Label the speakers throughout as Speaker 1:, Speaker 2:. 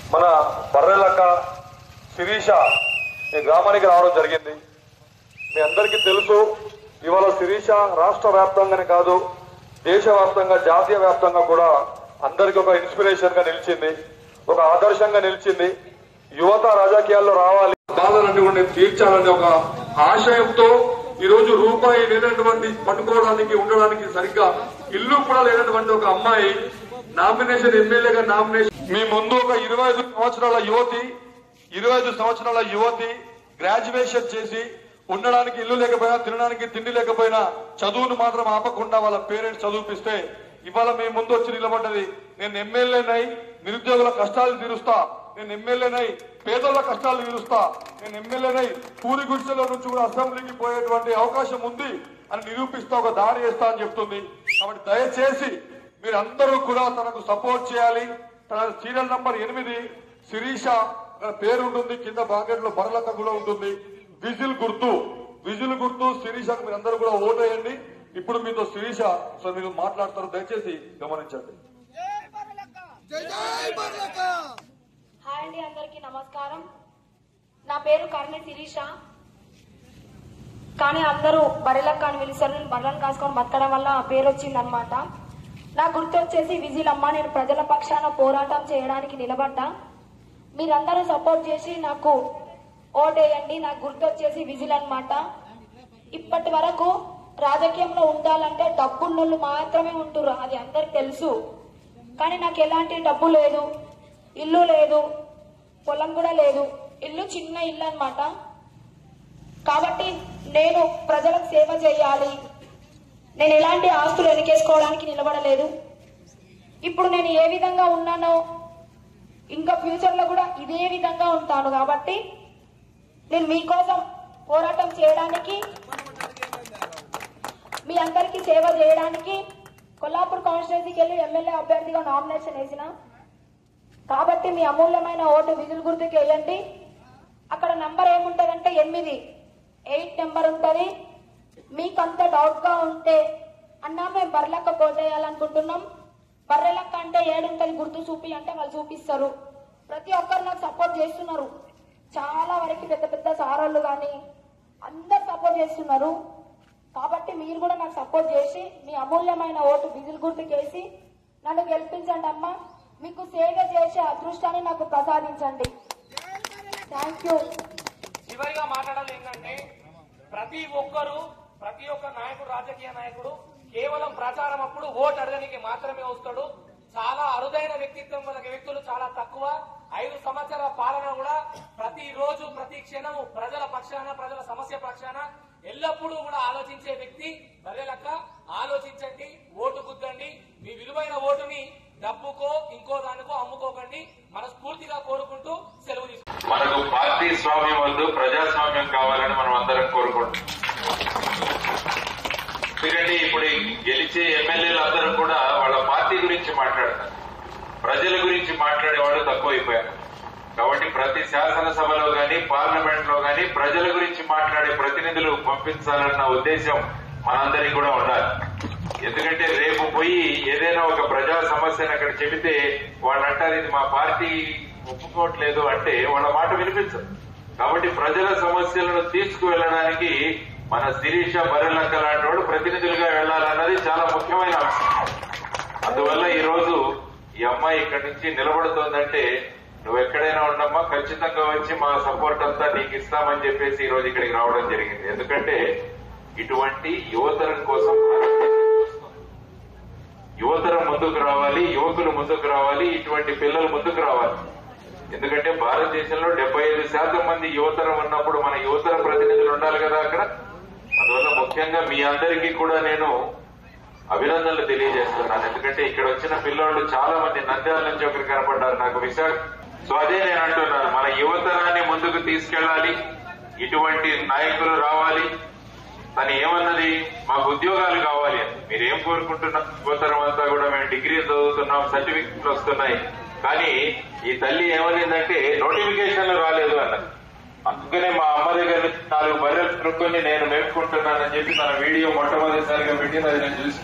Speaker 1: మన బర్రెలక్క శిరీష ఈ గ్రామానికి రావడం జరిగింది మీ అందరికీ తెలుసు ఇవాళ శిరీష రాష్ట్ర వ్యాప్తంగానే కాదు దేశవ్యాప్తంగా జాతీయ వ్యాప్తంగా కూడా అందరికి ఒక ఇన్స్పిరేషన్ గా నిలిచింది ఒక ఆదర్శంగా నిలిచింది యువత రాజకీయాల్లో రావాలి బాధలన్నీ కూడా తీర్చాలనే ఒక ఆశయంతో ఈ రోజు రూపాయి లేనటువంటి పట్టుకోవడానికి ఉండడానికి సరిగ్గా ఇల్లు కూడా లేనటువంటి ఒక అమ్మాయి నామినేషన్ ఎమ్మెల్యేగా నామినేషన్ మీ ముందు ఒక ఇరవై ఐదు సంవత్సరాల యువతి ఇరవై ఐదు సంవత్సరాల యువతి గ్రాడ్యుయేషన్ చేసి ఉండడానికి ఇల్లు లేకపోయినా తినడానికి తిండి లేకపోయినా చదువును మాత్రం ఆపకుండా వాళ్ళ పేరెంట్స్ చదివిపిస్తే ఇవాళ మీ ముందు వచ్చి నిలబడ్డది నేను ఎమ్మెల్యేనై నిరుద్యోగుల కష్టాలు తీరుస్తా నేను ఎమ్మెల్యేనై పేదోళ్ళ కష్టాలు తీరుస్తా నేను ఎమ్మెల్యేనై పూరి గుడిసెలో నుంచి కూడా అసెంబ్లీకి పోయేటువంటి అవకాశం ఉంది అని నిరూపిస్తా ఒక దారి వేస్తా అని చెప్తుంది కాబట్టి దయచేసి మీరందరూ కూడా తనకు సపోర్ట్ చేయాలి తన సీరియల్ నంబర్ ఎనిమిది శిరీష తన పేరు ఉంటుంది కింద బ్రాకెట్ లో బరలక్క కూడా ఉంటుంది విజిల్ గుర్తు విజిల్ గుర్తు శిరీషకు మీరు అందరూ కూడా ఓట్ వేయండి ఇప్పుడు మీతో శిరీష సో మీరు మాట్లాడతారు దయచేసి గమనించండి
Speaker 2: హాయ్ అండి అందరికీ నమస్కారం నా పేరు కర్ణి శిరీష కానీ అందరూ బరిలక్క అని పిలుస్తారు నేను బర్రెలను కాసుకొని బతకడం వల్ల ఆ పేరు వచ్చిందనమాట నా గుర్తు వచ్చేసి విజిలమ్మ నేను ప్రజల పక్షాన పోరాటం చేయడానికి నిలబడ్డా మీరందరూ సపోర్ట్ చేసి నాకు ఓటేయండి నాకు గుర్తు వచ్చేసి విజిల్ అనమాట ఇప్పటి వరకు రాజకీయంలో ఉండాలంటే డబ్బున్నోళ్ళు మాత్రమే ఉంటుర్రు అది అందరికి తెలుసు కానీ నాకు ఎలాంటి డబ్బు లేదు ఇల్లు లేదు పొలం కూడా లేదు ఇల్లు చిన్న ఇల్లు అన్నమాట కాబట్టి నేను ప్రజలకు సేవ చేయాలి నేను ఎలాంటి ఆస్తులు వెనకేసుకోవడానికి నిలబడలేదు ఇప్పుడు నేను ఏ విధంగా ఉన్నానో ఇంకా ఫ్యూచర్ లో కూడా ఇదే విధంగా ఉంటాను కాబట్టి నేను మీకోసం పోరాటం చేయడానికి మీ అందరికీ సేవ చేయడానికి కొల్లాపూర్ కాన్స్టిట్యున్సీకి వెళ్ళి ఎమ్మెల్యే అభ్యర్థిగా నామినేషన్ వేసిన కాబట్టి మీ అమూల్యమైన ఓటు విధులు గుర్తుకు వేయండి అక్కడ నంబర్ ఏముంటదంటే ఎనిమిది ఎయిట్ నెంబర్ ఉంటది మీకంత డౌట్ గా ఉంటే అన్నా మేము బర్రెలక్క కోటేయాలనుకుంటున్నాం బర్రెలక్క అంటే ఏడుంటది గుర్తు చూపి అంటే వాళ్ళు చూపిస్తారు ప్రతి ఒక్కరు నాకు సపోర్ట్ చేస్తున్నారు చాలా వరకు పెద్ద పెద్ద సారోళ్ళు కానీ అందరు సపోర్ట్ చేస్తున్నారు కాబట్టి మీరు కూడా నాకు సపోర్ట్ చేసి మీ అమూల్యమైన ఓటు బిజులు గుర్తుకేసి నన్ను గెలిపించండి అమ్మా మీకు సేవ చేసే అదృష్టాన్ని నాకు ప్రసాదించండి థ్యాంక్ యూ
Speaker 3: చివరిగా మాట్లాడాలి ఏంటంటే ప్రతి ఒక్కరు ప్రతి ఒక్క నాయకుడు రాజకీయ నాయకుడు కేవలం ప్రచారం అప్పుడు ఓటు అడగడానికి మాత్రమే వస్తాడు చాలా అరుదైన వ్యక్తిత్వం గల వ్యక్తులు చాలా తక్కువ ఐదు సంవత్సరాల పాలన కూడా ప్రతి రోజు ప్రతి క్షణము ప్రజల పక్షాన ప్రజల సమస్య పక్షాన ఎల్లప్పుడూ కూడా ఆలోచించే వ్యక్తి బర్రెలక్క ఆలోచించండి ఓటు గుద్దండి మీ విలువైన ఓటుని డబ్బుకో ఇంకో దానికో అమ్ముకోకండి మనస్ఫూర్తిగా కోరుకుంటూ సెలవు తీసుకుంటాం
Speaker 4: మనకు పార్టీ స్వామ్యం వద్దు ప్రజాస్వామ్యం కావాలని మనం అందరం కోరుకుంటాం ఎందుకంటే ఇప్పుడు ఈ గెలిచే ఎమ్మెల్యేలు అందరూ కూడా వాళ్ళ పార్టీ గురించి మాట్లాడతారు ప్రజల గురించి మాట్లాడేవాళ్ళు తక్కువైపోయారు కాబట్టి ప్రతి శాసనసభలో గాని పార్లమెంట్ లో గాని ప్రజల గురించి మాట్లాడే ప్రతినిధులు పంపించాలన్న ఉద్దేశం మనందరికీ కూడా ఉండాలి ఎందుకంటే రేపు పోయి ఏదైనా ఒక ప్రజా సమస్యను అక్కడ చెబితే వాళ్ళు అంటారు ఇది మా పార్టీ ఒప్పుకోవట్లేదు అంటే వాళ్ళ మాట వినిపించదు కాబట్టి ప్రజల సమస్యలను తీసుకువెళ్ళడానికి మన శిరీష బర్రెలక్క లాంటి వాడు ప్రతినిధులుగా వెళ్లాలన్నది చాలా ముఖ్యమైన అంశం అందువల్ల ఈ రోజు ఈ అమ్మాయి ఇక్కడి నుంచి నిలబడుతోందంటే నువ్వు ఎక్కడైనా ఉండమ్మా ఖచ్చితంగా వచ్చి మా సపోర్ట్ అంతా నీకు ఇస్తామని చెప్పేసి ఈ రోజు ఇక్కడికి రావడం జరిగింది ఎందుకంటే ఇటువంటి యువతరం కోసం భారతదేశం చూస్తుంది. యువతరం ముందుకు రావాలి యువకులు ముందుకు రావాలి ఇటువంటి పిల్లలు ముందుకు రావాలి ఎందుకంటే భారతదేశంలో డెబ్బై ఐదు శాతం మంది యువతరం ఉన్నప్పుడు మన యువతర ప్రతినిధులు ఉండాలి కదా అక్కడ అందువల్ల ముఖ్యంగా మీ అందరికీ కూడా నేను అభినందనలు తెలియజేస్తున్నాను ఎందుకంటే ఇక్కడ వచ్చిన పిల్లోళ్ళు చాలా మంది నంద్యాల నుంచి ఒకరు కనపడ్డారు నాకు విశాఖ సో అదే నేను అంటున్నాను మన యువతరాన్ని ముందుకు తీసుకెళ్లాలి ఇటువంటి నాయకులు రావాలి తను ఏమన్నది మాకు ఉద్యోగాలు కావాలి అని మీరు ఏం కోరుకుంటున్నారు యువతరం అంతా కూడా మేము డిగ్రీ చదువుతున్నాం సర్టిఫికెట్లు వస్తున్నాయి కానీ ఈ తల్లి ఏమనిందంటే నోటిఫికేషన్లు రాలేదు అన్నది అందుకనే మా అమ్మ దగ్గర నుంచి నాలుగు బర్రెలు కొనుక్కొని నేను మేపుకుంటున్నానని చెప్పి తన వీడియో మొట్టమొదటిసారిగా పెట్టింది అది నేను చూసి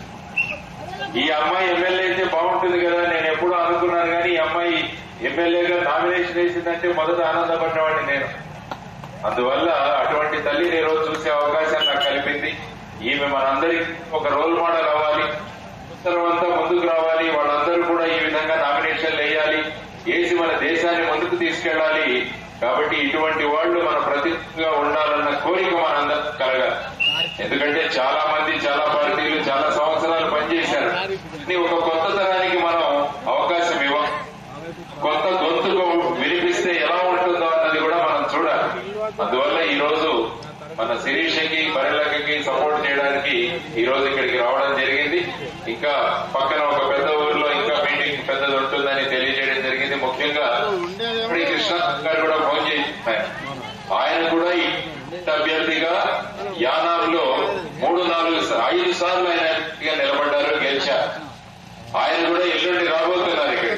Speaker 4: ఈ అమ్మాయి ఎమ్మెల్యే అయితే బాగుంటుంది కదా నేను ఎప్పుడూ అనుకున్నాను కానీ ఈ అమ్మాయి ఎమ్మెల్యేగా నామినేషన్ నామినేషన్ వేసిందంటే మొదట ఆనందపడ్డవాడిని నేను అందువల్ల అటువంటి తల్లిని ఈ రోజు చూసే అవకాశం నాకు కలిపింది ఈమె మనందరికి ఒక రోల్ మోడల్ అవ్వాలి ఉత్తరం అంతా ముందుకు రావాలి వాళ్ళందరూ కూడా ఈ విధంగా నామినేషన్లు వేయాలి వేసి మన దేశాన్ని ముందుకు తీసుకెళ్లాలి కాబట్టి ఇటువంటి వాళ్ళు మన ప్రతిగా ఉండాలన్న కోరిక మనందరం కలగాలి ఎందుకంటే చాలా మంది చాలా పార్టీలు చాలా సంవత్సరాలు పనిచేశారు కానీ ఒక కొత్త తరానికి మనం అవకాశం ఇవ్వం కొత్త గొంతుకు వినిపిస్తే ఎలా ఉంటుందో అన్నది కూడా మనం చూడాలి అందువల్ల ఈ రోజు మన శిరీషకి పరిలకకి సపోర్ట్ చేయడానికి ఈ రోజు ఇక్కడికి రావడం జరిగింది ఇంకా పక్కన ఒక పెద్ద ఊర్లో ఇంకా మీటింగ్ పెద్దది ఉంటుందని తెలియజేయడం జరిగింది ముఖ్యంగా ఇప్పుడు ఈ కృష్ణ గారు కూడా ఫోన్ చేసి ఆయన కూడా ఈ అభ్యర్థిగా యానాంలో మూడు నాలుగు సా- ఐదు సార్లు ఆయన ఎంపీగా నిలబడ్డారు గెలిచారు ఆయన కూడా ఎల్లుండి రాబోతున్నారు ఇక్కడ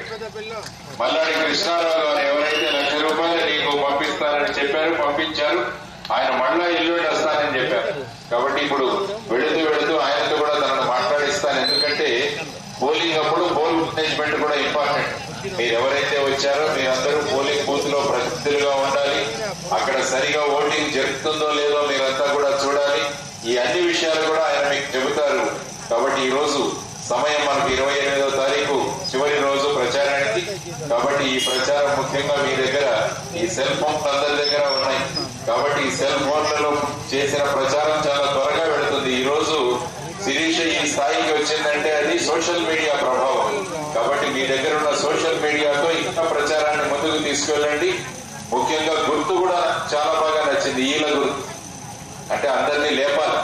Speaker 4: మల్లాడి కృష్ణారావు గారు ఎవరైతే లక్ష రూపాయలు నీకు పంపిస్తానని చెప్పారు పంపించారు ఆయన మళ్ళా ఎల్లుండి వస్తానని చెప్పారు కాబట్టి ఇప్పుడు వెళుతూ వెళుతూ ఆయనతో కూడా తనను మాట్లాడిస్తాను ఎందుకంటే పోలింగ్ అప్పుడు పోల్ మేనేజ్మెంట్ కూడా ఇంపార్టెంట్ మీరు ఎవరైతే వచ్చారో మీరందరూ పోలింగ్ బూత్ లో ప్రతినిధులుగా ఉండాలి అక్కడ సరిగా ఓటింగ్ జరుగుతుందో లేదో మీరంతా కూడా చూడాలి ఈ అన్ని విషయాలు కూడా ఆయన మీకు చెబుతారు కాబట్టి ఈ రోజు సమయం మనకు ఇరవై ఎనిమిదో తారీఖు చివరి రోజు ప్రచారానికి కాబట్టి ఈ ప్రచారం ముఖ్యంగా మీ దగ్గర ఈ సెల్ ఫోన్ అందరి దగ్గర ఉన్నాయి కాబట్టి ఈ సెల్ ఫోన్లలో చేసిన ప్రచారం చాలా త్వరగా వెళుతుంది ఈ రోజు శిరీష ఈ స్థాయికి వచ్చిందంటే అది సోషల్ మీడియా ప్రభావం కాబట్టి మీ దగ్గర ఉన్న సోషల్ మీడియాతో ఇంకా ప్రచారాన్ని ముందుకు తీసుకెళ్ళండి ముఖ్యంగా గుర్తు కూడా చాలా బాగా నచ్చింది ఈల గుర్తు అంటే అందరినీ లేపాలి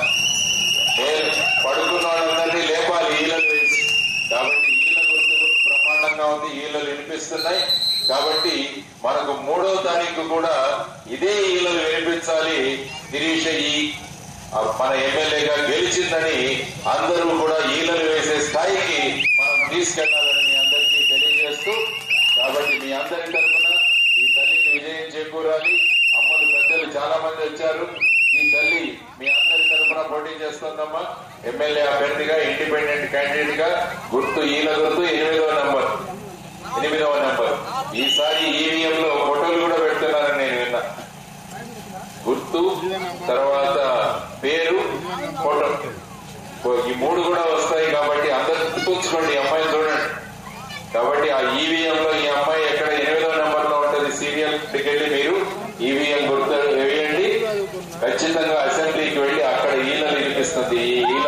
Speaker 4: నేను పడుకున్న వాళ్ళందరినీ లేపాలి ఈలలు వేసి కాబట్టి ఈల గుర్తు బ్రహ్మాండంగా ఉంది ఈలలు వినిపిస్తున్నాయి కాబట్టి మనకు మూడో తారీఖు కూడా ఇదే ఈలలు వినిపించాలి గిరీష ఈ ఆ, మన ఎమ్మెల్యేగా గెలిచిందని అందరూ కూడా ఈలలు వేసే స్థాయికి మనం తీసుకెళ్లాలని మీ అందరికీ తెలియజేస్తూ కాబట్టి మీ అందరి తరఫున ఈ తల్లికి విజయం చేకూరాలి అమ్మలు పెద్దలు చాలా మంది వచ్చారు ఈ తల్లి మీ అందరి తరఫున పోటీ చేస్తుందమ్మా ఎమ్మెల్యే అభ్యర్థిగా ఇండిపెండెంట్ క్యాండిడేట్ గా గుర్తు ఈల గుర్తు ఎనిమిదవ నంబర్ ఎనిమిదవ నంబర్ ఈసారి ఈవీఎం లో ఫోటోలు కూడా పెడుతున్నారని నేను విన్నా గుర్తు తర్వాత పేరు ఫోటో ఈ మూడు కూడా వస్తాయి కాబట్టి అందరు గుర్తుంచుకోండి ఈ అమ్మాయిని చూడండి కాబట్టి ఆ ఈవీఎం లో ఈ అమ్మాయి ఎక్కడ ఎనిమిదో నెంబర్ లో ఉంటది సీరియల్ వెళ్ళి మీరు ఈవీఎం గుర్తు వేయండి ఖచ్చితంగా అసెంబ్లీకి వెళ్ళి అక్కడ ఈలలు వినిపిస్తుంది ఈ ఈల